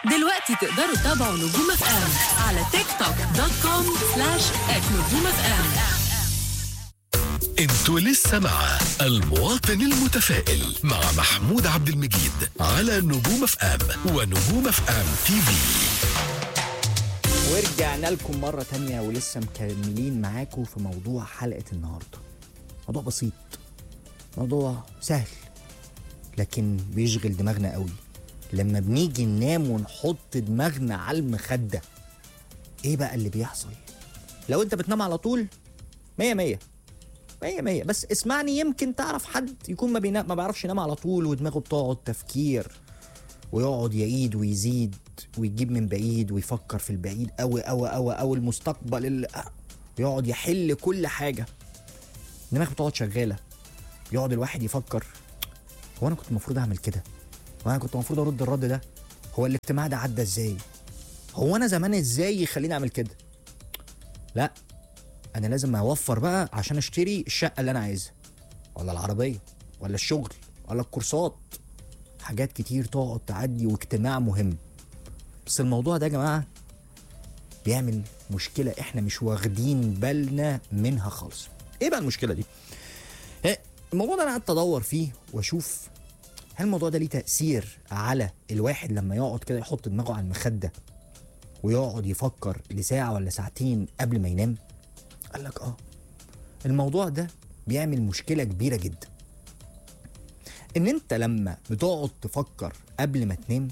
دلوقتي تقدروا تتابعوا نجوم اف ام على تيك توك دوت كوم سلاش ات نجوم اف ام انتوا لسه مع المواطن المتفائل مع محمود عبد المجيد على نجوم اف ام ونجوم اف ام تي في ورجعنا لكم مرة تانية ولسه مكملين معاكم في موضوع حلقة النهاردة موضوع بسيط موضوع سهل لكن بيشغل دماغنا قوي لما بنيجي ننام ونحط دماغنا على المخدة ايه بقى اللي بيحصل لو انت بتنام على طول مية مية مية مية بس اسمعني يمكن تعرف حد يكون ما, بينام ما بيعرفش ينام على طول ودماغه بتقعد تفكير ويقعد يعيد ويزيد ويجيب من بعيد ويفكر في البعيد قوي قوي قوي قوي المستقبل اللي يقعد يحل كل حاجه دماغه بتقعد شغاله يقعد الواحد يفكر هو انا كنت المفروض اعمل كده هو انا كنت المفروض ارد الرد ده هو الاجتماع ده عدى ازاي هو انا زمان ازاي يخليني اعمل كده لا انا لازم اوفر بقى عشان اشتري الشقه اللي انا عايزها ولا العربيه ولا الشغل ولا الكورسات حاجات كتير تقعد تعدي واجتماع مهم بس الموضوع ده يا جماعه بيعمل مشكله احنا مش واخدين بالنا منها خالص ايه بقى المشكله دي ها، الموضوع ده انا قعدت ادور فيه واشوف هل الموضوع ده ليه تاثير على الواحد لما يقعد كده يحط دماغه على المخده ويقعد يفكر لساعه ولا ساعتين قبل ما ينام قال لك اه الموضوع ده بيعمل مشكله كبيره جدا ان انت لما بتقعد تفكر قبل ما تنام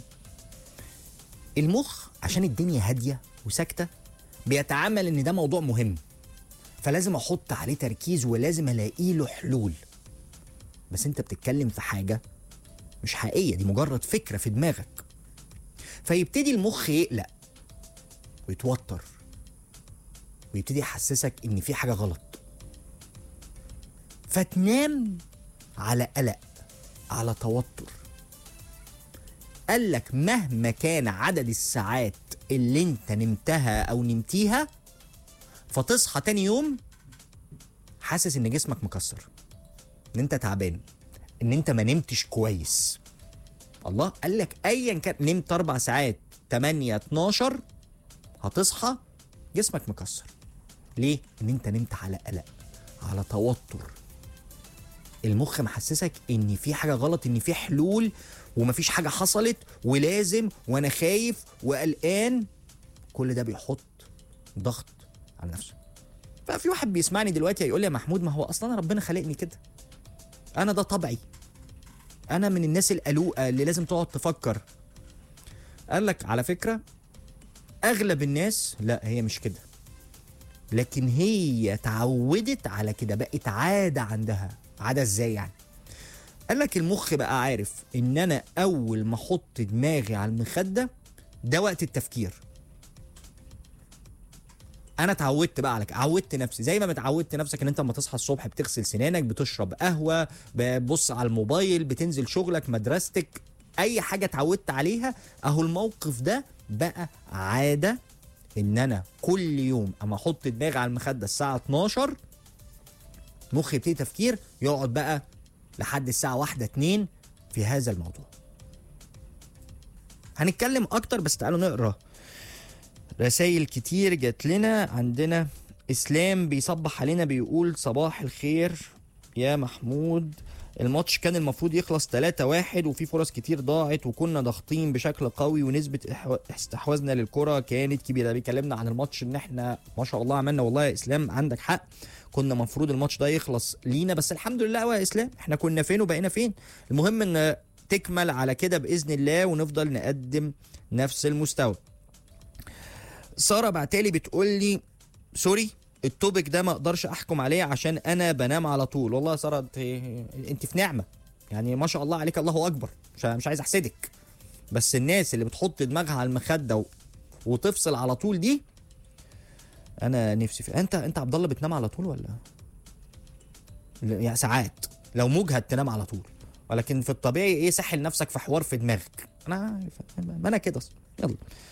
المخ عشان الدنيا هاديه وساكته بيتعامل ان ده موضوع مهم فلازم احط عليه تركيز ولازم الاقي له حلول بس انت بتتكلم في حاجه مش حقيقيه دي مجرد فكره في دماغك فيبتدي المخ يقلق ويتوتر ويبتدي يحسسك ان في حاجه غلط فتنام على قلق على توتر قال لك مهما كان عدد الساعات اللي انت نمتها او نمتيها فتصحى تاني يوم حاسس ان جسمك مكسر ان انت تعبان ان انت ما نمتش كويس الله قال لك ايا كان نمت اربع ساعات 8 12 هتصحى جسمك مكسر ليه ان انت نمت على قلق على توتر المخ محسسك ان في حاجه غلط ان في حلول ومفيش حاجه حصلت ولازم وانا خايف وقلقان كل ده بيحط ضغط على نفسه ففي واحد بيسمعني دلوقتي هيقول لي يا محمود ما هو اصلا ربنا خلقني كده انا ده طبعي انا من الناس القلوقه اللي لازم تقعد تفكر قال لك على فكره اغلب الناس لا هي مش كده لكن هي اتعودت على كده بقت عاده عندها عاده ازاي يعني قال لك المخ بقى عارف ان انا اول ما احط دماغي على المخده ده وقت التفكير انا اتعودت بقى على كده عودت نفسي زي ما اتعودت نفسك ان انت لما تصحى الصبح بتغسل سنانك بتشرب قهوه بتبص على الموبايل بتنزل شغلك مدرستك اي حاجه اتعودت عليها اهو الموقف ده بقى عاده ان انا كل يوم اما احط دماغي على المخده الساعه 12 مخي يبتدي تفكير يقعد بقى لحد الساعه واحدة اتنين في هذا الموضوع هنتكلم اكتر بس تعالوا نقرا رسائل كتير جات لنا عندنا اسلام بيصبح علينا بيقول صباح الخير يا محمود الماتش كان المفروض يخلص 3-1 وفي فرص كتير ضاعت وكنا ضاغطين بشكل قوي ونسبة إحوا- استحواذنا للكرة كانت كبيرة بيكلمنا عن الماتش ان احنا ما شاء الله عملنا والله يا اسلام عندك حق كنا المفروض الماتش ده يخلص لينا بس الحمد لله قوي يا اسلام احنا كنا فين وبقينا فين المهم ان تكمل على كده باذن الله ونفضل نقدم نفس المستوى ساره بعتالي بتقول لي سوري التوبيك ده ما اقدرش احكم عليه عشان انا بنام على طول والله يا ساره انت انت في نعمه يعني ما شاء الله عليك الله اكبر مش مش عايز احسدك بس الناس اللي بتحط دماغها على المخده و... وتفصل على طول دي انا نفسي في انت انت عبد الله بتنام على طول ولا لا، يعني ساعات لو مجهد تنام على طول ولكن في الطبيعي ايه سحل نفسك في حوار في دماغك انا عارف ما انا كده أصلاً. يلا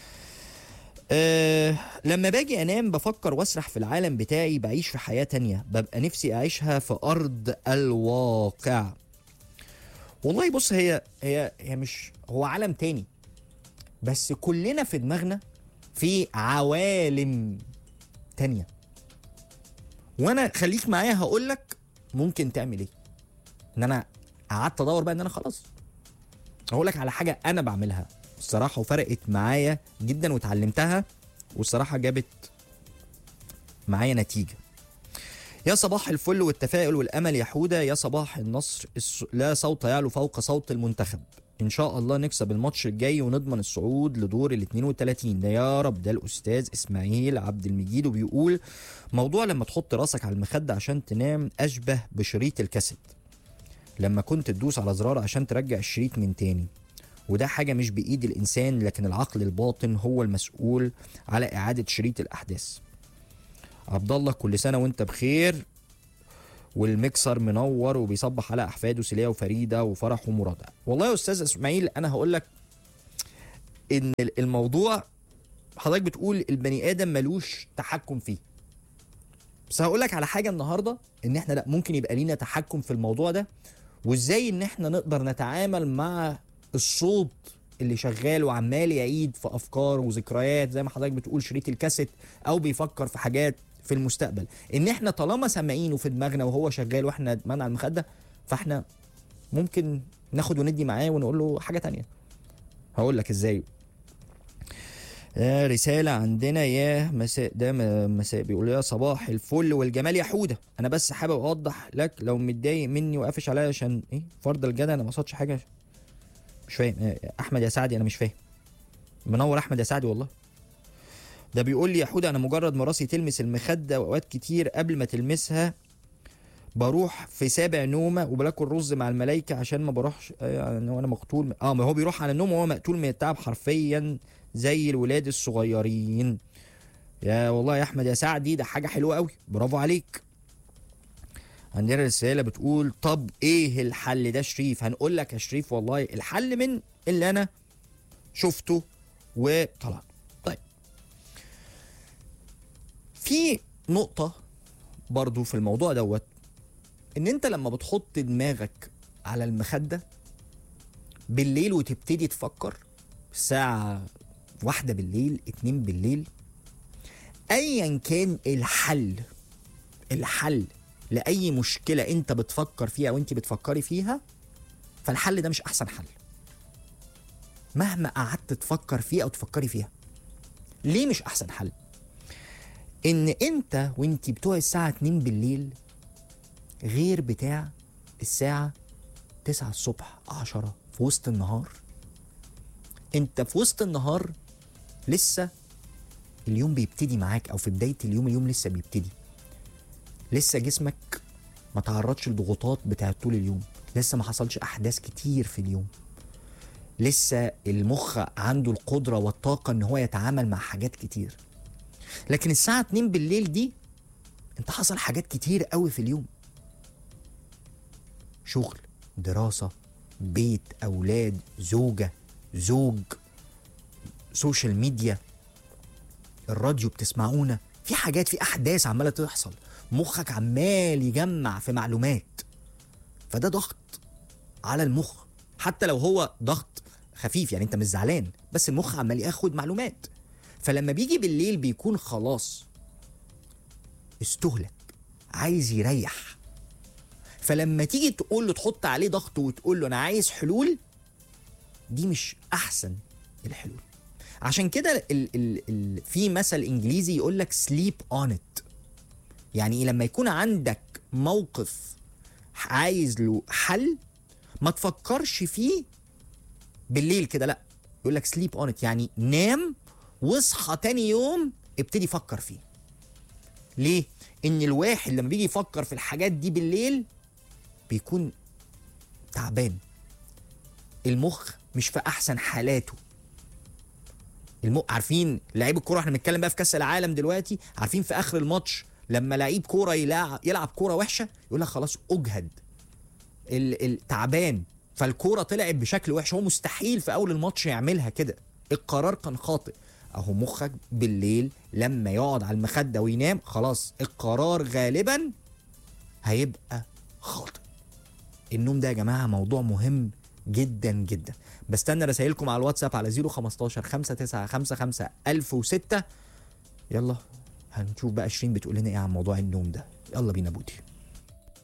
أه لما باجي انام بفكر واسرح في العالم بتاعي بعيش في حياة تانية ببقى نفسي اعيشها في ارض الواقع والله بص هي هي هي مش هو عالم تاني بس كلنا في دماغنا في عوالم تانية وانا خليك معايا هقول لك ممكن تعمل ايه ان انا قعدت ادور بقى ان انا خلاص هقول لك على حاجه انا بعملها الصراحه وفرقت معايا جدا واتعلمتها والصراحه جابت معايا نتيجه يا صباح الفل والتفاؤل والامل يا حوده يا صباح النصر الس... لا صوت يعلو فوق صوت المنتخب ان شاء الله نكسب الماتش الجاي ونضمن الصعود لدور ال 32 ده يا رب ده الاستاذ اسماعيل عبد المجيد وبيقول موضوع لما تحط راسك على المخده عشان تنام اشبه بشريط الكاسيت لما كنت تدوس على زرار عشان ترجع الشريط من تاني وده حاجة مش بإيد الإنسان لكن العقل الباطن هو المسؤول على إعادة شريط الأحداث عبد الله كل سنة وأنت بخير والمكسر منور وبيصبح على أحفاده سلية وفريدة وفرح ومراد والله يا أستاذ إسماعيل أنا هقول لك إن الموضوع حضرتك بتقول البني آدم ملوش تحكم فيه بس هقول لك على حاجة النهاردة إن إحنا لا ممكن يبقى لينا تحكم في الموضوع ده وإزاي إن إحنا نقدر نتعامل مع الصوت اللي شغال وعمال يعيد في افكار وذكريات زي ما حضرتك بتقول شريط الكاسيت او بيفكر في حاجات في المستقبل ان احنا طالما سامعينه في دماغنا وهو شغال واحنا دماغنا على المخده فاحنا ممكن ناخد وندي معاه ونقول له حاجه تانية هقول لك ازاي آه، رسالة عندنا يا مساء ده م- مساء بيقول يا صباح الفل والجمال يا حودة أنا بس حابب أوضح لك لو متضايق مني وقافش عليا عشان إيه فرض الجدع أنا ما قصدش حاجة مش فاهم آه، احمد يا سعدي انا مش فاهم منور احمد يا سعدي والله ده بيقول لي يا حوده انا مجرد ما راسي تلمس المخده واوقات كتير قبل ما تلمسها بروح في سابع نومه وباكل رز مع الملايكه عشان ما بروحش آه، يعني وانا مقتول اه ما هو بيروح على النوم وهو مقتول من التعب حرفيا زي الولاد الصغيرين يا والله يا احمد يا سعدي ده حاجه حلوه قوي برافو عليك عندنا رسالة بتقول طب ايه الحل ده شريف هنقول لك يا شريف والله الحل من اللي انا شفته وطلع طيب في نقطة برضو في الموضوع دوت ان انت لما بتحط دماغك على المخدة بالليل وتبتدي تفكر الساعة واحدة بالليل اتنين بالليل ايا كان الحل الحل لاي مشكله انت بتفكر فيها او انت بتفكري فيها فالحل ده مش احسن حل مهما قعدت تفكر فيه او تفكري فيها ليه مش احسن حل ان انت وانت بتوع الساعه 2 بالليل غير بتاع الساعه 9 الصبح 10 في وسط النهار انت في وسط النهار لسه اليوم بيبتدي معاك او في بدايه اليوم اليوم لسه بيبتدي لسه جسمك ما تعرضش لضغوطات بتاعت طول اليوم لسه ما حصلش احداث كتير في اليوم لسه المخ عنده القدره والطاقه ان هو يتعامل مع حاجات كتير لكن الساعه 2 بالليل دي انت حصل حاجات كتير قوي في اليوم شغل دراسه بيت اولاد زوجه زوج سوشيال ميديا الراديو بتسمعونا في حاجات في احداث عماله تحصل مخك عمال يجمع في معلومات فده ضغط على المخ حتى لو هو ضغط خفيف يعني انت مش زعلان بس المخ عمال ياخد معلومات فلما بيجي بالليل بيكون خلاص استهلك عايز يريح فلما تيجي تقول له تحط عليه ضغط وتقول له انا عايز حلول دي مش احسن الحلول عشان كده ال ال ال في مثل انجليزي يقول لك سليب اون ات يعني إيه؟ لما يكون عندك موقف عايز له حل ما تفكرش فيه بالليل كده لا يقول لك سليب اون ات يعني نام واصحى تاني يوم ابتدي فكر فيه ليه ان الواحد لما بيجي يفكر في الحاجات دي بالليل بيكون تعبان المخ مش في احسن حالاته الم... عارفين لعيب الكوره احنا بنتكلم بقى في كاس العالم دلوقتي عارفين في اخر الماتش لما لعيب كوره يلعب يلعب كوره وحشه يقول لك خلاص اجهد ال... التعبان فالكوره طلعت بشكل وحش هو مستحيل في اول الماتش يعملها كده القرار كان خاطئ اهو مخك بالليل لما يقعد على المخده وينام خلاص القرار غالبا هيبقى خاطئ النوم ده يا جماعه موضوع مهم جدا جدا بستنى رسائلكم على الواتساب على 015 5955 1006 يلا هنشوف بقى شيرين بتقول لنا ايه عن موضوع النوم ده يلا بينا بودي